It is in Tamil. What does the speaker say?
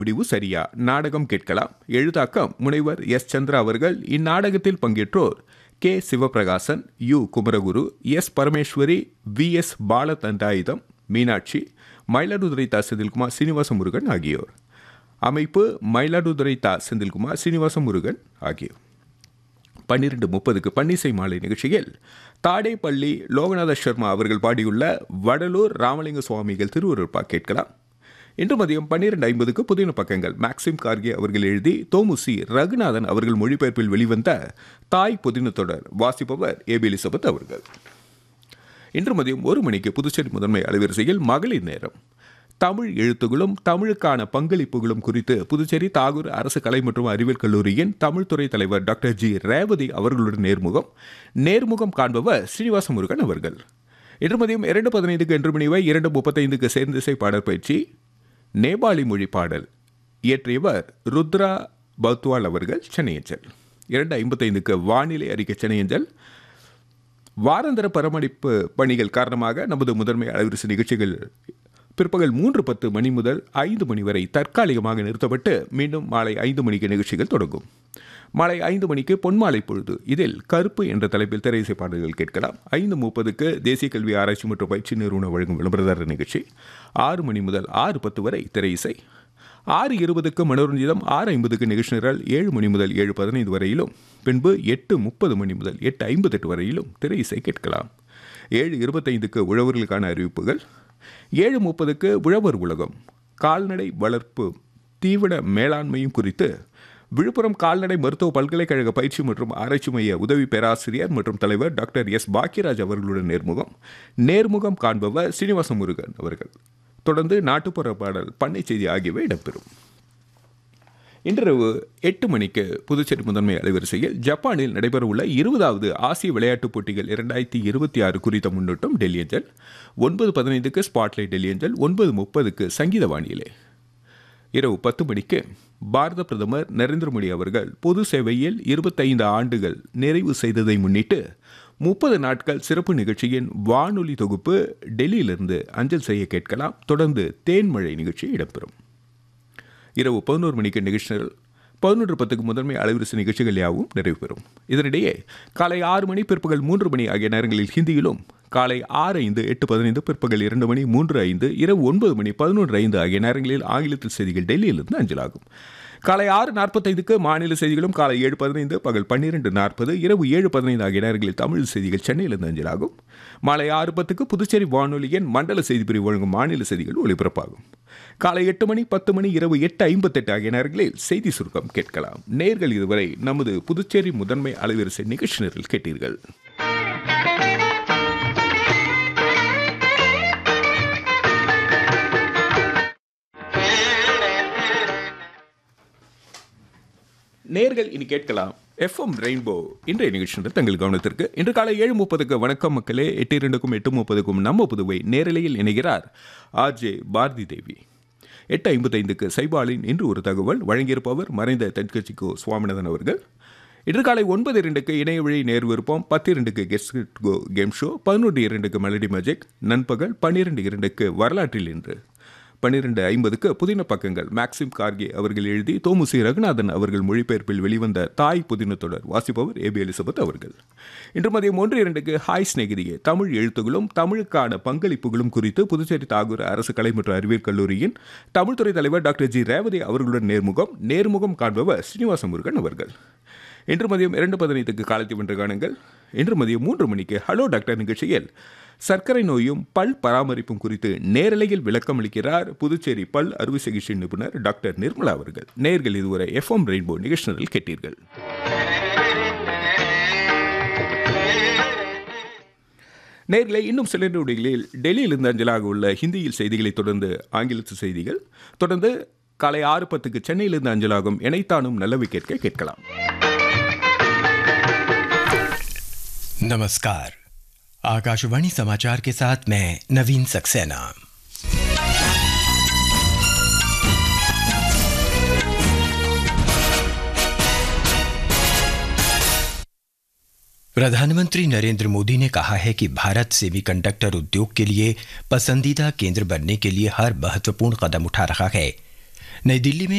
முடிவு சரியா நாடகம் கேட்கலாம் எழுத்தாக்கம் முனைவர் எஸ் சந்திரா அவர்கள் இந்நாடகத்தில் பங்கேற்றோர் K Sivaprakasan U Kumaraguru S Parameswari V S Balathandayutham Meenakshi Mayiladuthurai தா செந்தில்குமார் சீனிவாச முருகன் ஆகியோர் அமைப்பு மயிலாடுதுறை தா செந்தில்குமார் சீனிவாச முருகன் ஆகியோர் பன்னிரண்டு முப்பதுக்கு பன்னிசை மாலை நிகழ்ச்சியில் தாடேப்பள்ளி லோகநாத சர்மா அவர்கள் பாடியுள்ள வடலூர் ராமலிங்க சுவாமிகள் திருவுருப்பா கேட்கலாம் இன்று மதியம் பன்னிரண்டு ஐம்பதுக்கு புதின பக்கங்கள் மேக்சிம் கார்கே அவர்கள் எழுதி தோமுசி ரகுநாதன் அவர்கள் மொழிபெயர்ப்பில் வெளிவந்த தாய் புதின தொடர் வாசிப்பவர் ஏபி எலிசபெத் அவர்கள் இன்று மதியம் ஒரு மணிக்கு புதுச்சேரி முதன்மை அலைவரிசையில் மகளிர் நேரம் தமிழ் எழுத்துகளும் தமிழுக்கான பங்களிப்புகளும் குறித்து புதுச்சேரி தாகூர் அரசு கலை மற்றும் அறிவியல் கல்லூரியின் தமிழ்துறை தலைவர் டாக்டர் ஜி ரேவதி அவர்களுடன் நேர்முகம் நேர்முகம் காண்பவர் ஸ்ரீனிவாச முருகன் அவர்கள் இன்று மதியம் இரண்டு பதினைந்துக்கு என்று மணிவை இரண்டு முப்பத்தைந்துக்கு சேர்ந்திசை பாடல் பயிற்சி நேபாளி மொழி பாடல் இயற்றியவர் ருத்ரா பத்வால் அவர்கள் சென்னையஞ்சல் இரண்டு ஐம்பத்தைந்துக்கு வானிலை அறிக்கை சென்னையஞ்சல் வாராந்திர பராமரிப்பு பணிகள் காரணமாக நமது முதன்மை அலைவரிசை நிகழ்ச்சிகள் பிற்பகல் மூன்று பத்து மணி முதல் ஐந்து மணி வரை தற்காலிகமாக நிறுத்தப்பட்டு மீண்டும் மாலை ஐந்து மணிக்கு நிகழ்ச்சிகள் தொடங்கும் மாலை ஐந்து மணிக்கு பொன்மாலை பொழுது இதில் கருப்பு என்ற தலைப்பில் திரையிசை பாடல்கள் கேட்கலாம் ஐந்து முப்பதுக்கு தேசிய கல்வி ஆராய்ச்சி மற்றும் பயிற்சி நிறுவனம் வழங்கும் விளம்பரதாரர் நிகழ்ச்சி ஆறு மணி முதல் ஆறு பத்து வரை திரையிசை ஆறு இருபதுக்கு மனோரஞ்சிதம் ஆறு ஐம்பதுக்கு நிகழ்ச்சி நிரல் ஏழு மணி முதல் ஏழு பதினைந்து வரையிலும் பின்பு எட்டு முப்பது மணி முதல் எட்டு ஐம்பத்தெட்டு வரையிலும் திரை இசை கேட்கலாம் ஏழு இருபத்தைந்துக்கு உழவர்களுக்கான அறிவிப்புகள் ஏழு முப்பதுக்கு உழவர் உலகம் கால்நடை வளர்ப்பு தீவிர மேலாண்மையும் குறித்து விழுப்புரம் கால்நடை மருத்துவ பல்கலைக்கழக பயிற்சி மற்றும் ஆராய்ச்சி மைய உதவி பேராசிரியர் மற்றும் தலைவர் டாக்டர் எஸ் பாக்கியராஜ் அவர்களுடன் நேர்முகம் நேர்முகம் காண்பவர் சீனிவாச முருகன் அவர்கள் தொடர்ந்து நாட்டுப்புற பாடல் பண்ணை செய்தி ஆகியவை இடம்பெறும் இன்றிரவு எட்டு மணிக்கு புதுச்சேரி முதன்மை அலைவரிசையில் ஜப்பானில் நடைபெறவுள்ள இருபதாவது ஆசிய விளையாட்டுப் போட்டிகள் இரண்டாயிரத்தி இருபத்தி ஆறு குறித்த முன்னோட்டம் டெல்லி அஞ்சல் ஒன்பது பதினைந்துக்கு ஸ்பாட்லைட் டெல்லி அஞ்சல் ஒன்பது முப்பதுக்கு சங்கீத வானிலை இரவு பத்து மணிக்கு பாரத பிரதமர் நரேந்திர மோடி அவர்கள் பொது சேவையில் இருபத்தைந்து ஆண்டுகள் நிறைவு செய்ததை முன்னிட்டு முப்பது நாட்கள் சிறப்பு நிகழ்ச்சியின் வானொலி தொகுப்பு டெல்லியிலிருந்து அஞ்சல் செய்ய கேட்கலாம் தொடர்ந்து தேன்மழை நிகழ்ச்சி இடம்பெறும் இரவு பதினோரு மணிக்கு நிகழ்ச்சிகள் பதினொன்று பத்துக்கு முதன்மை அலைவரிசை நிகழ்ச்சிகள் யாவும் நிறைவு பெறும் இதனிடையே காலை ஆறு மணி பிற்பகல் மூன்று மணி ஆகிய நேரங்களில் ஹிந்தியிலும் காலை ஆறு ஐந்து எட்டு பதினைந்து பிற்பகல் இரண்டு மணி மூன்று ஐந்து இரவு ஒன்பது மணி பதினொன்று ஐந்து ஆகிய நேரங்களில் ஆங்கிலத்தில் செய்திகள் டெல்லியிலிருந்து அஞ்சலாகும் காலை ஆறு நாற்பத்தைந்துக்கு மாநில செய்திகளும் காலை ஏழு பதினைந்து பகல் பன்னிரெண்டு நாற்பது இரவு ஏழு பதினைந்து ஆகிய நேரங்களில் தமிழ் செய்திகள் சென்னையிலிருந்து அஞ்சலாகும் மாலை ஆறு பத்துக்கு புதுச்சேரி வானொலியின் மண்டல செய்தி பிரிவு வழங்கும் மாநில செய்திகள் ஒலிபரப்பாகும் காலை எட்டு மணி பத்து மணி இரவு எட்டு ஐம்பத்தெட்டு ஆகிய நேரங்களில் செய்தி சுருக்கம் கேட்கலாம் நேர்கள் இதுவரை நமது புதுச்சேரி முதன்மை அலைவரிசை நிகழ்ச்சி நேரில் கேட்டீர்கள் நேர்கள் இனி கேட்கலாம் எஃப்எம் ரெயின்போ இன்றைய நிகழ்ச்சி தங்கள் கவனத்திற்கு இன்று காலை ஏழு முப்பதுக்கு வணக்கம் மக்களே எட்டு இரண்டுக்கும் எட்டு முப்பதுக்கும் நம்ம புதுவை நேரலையில் இணைகிறார் ஆர்ஜே பாரதி தேவி எட்டு ஐம்பத்தைந்துக்கு சைபாலின் இன்று ஒரு தகவல் வழங்கியிருப்பவர் மறைந்த தென்கட்சிக்கோ சுவாமிநாதன் அவர்கள் இன்று காலை ஒன்பது இரண்டுக்கு இணைய வழி நேர் விருப்பம் பத்து இரண்டுக்கு கெஸ்ட் கோ கேம் ஷோ பதினொன்று இரண்டுக்கு மெலடி மேஜிக் நண்பகல் பன்னிரெண்டு இரண்டுக்கு வரலாற்றில் இன்று பன்னிரண்டு ஐம்பதுக்கு புதின பக்கங்கள் மேக்சிம் கார்கே அவர்கள் எழுதி தோமுசி ரகுநாதன் அவர்கள் மொழிபெயர்ப்பில் வெளிவந்த தாய் புதின தொடர் வாசிப்பவர் ஏபி எலிசபெத் அவர்கள் இன்று மதியம் ஒன்று இரண்டுக்கு ஹாய் ஸ்நேகிதியே தமிழ் எழுத்துகளும் தமிழுக்கான பங்களிப்புகளும் குறித்து புதுச்சேரி தாகூர் அரசு கலை மற்றும் அறிவியல் கல்லூரியின் தமிழ்துறை தலைவர் டாக்டர் ஜி ரேவதி அவர்களுடன் நேர்முகம் நேர்முகம் காண்பவர் ஸ்ரீனிவாச முருகன் அவர்கள் இன்று மதியம் இரண்டு பதினைந்துக்கு காலத்தை வென்று காணுங்கள் இன்று மதியம் மூன்று மணிக்கு ஹலோ டாக்டர் நிகழ்ச்சியில் சர்க்கரை நோயும் பல் பராமரிப்பும் குறித்து நேரலையில் விளக்கம் அளிக்கிறார் புதுச்சேரி பல் அறுவை சிகிச்சை நிபுணர் டாக்டர் நிர்மலா அவர்கள் நேர்கள் இதுவரை எஃப்எம் ரெயின்போ நிகழ்ச்சியில் கேட்டீர்கள் நேர்களை இன்னும் சில நொடிகளில் டெல்லியிலிருந்து அஞ்சலாக உள்ள ஹிந்தியில் செய்திகளை தொடர்ந்து ஆங்கிலத்து செய்திகள் தொடர்ந்து காலை ஆறு பத்துக்கு சென்னையிலிருந்து அஞ்சலாகும் இணைத்தானும் நல்லவை கேட்க கேட்கலாம் नमस्कार आकाशवाणी समाचार के साथ मैं नवीन सक्सेना प्रधानमंत्री नरेंद्र मोदी ने कहा है कि भारत सेमीकंडक्टर उद्योग के लिए पसंदीदा केंद्र बनने के लिए हर महत्वपूर्ण कदम उठा रहा है नई दिल्ली में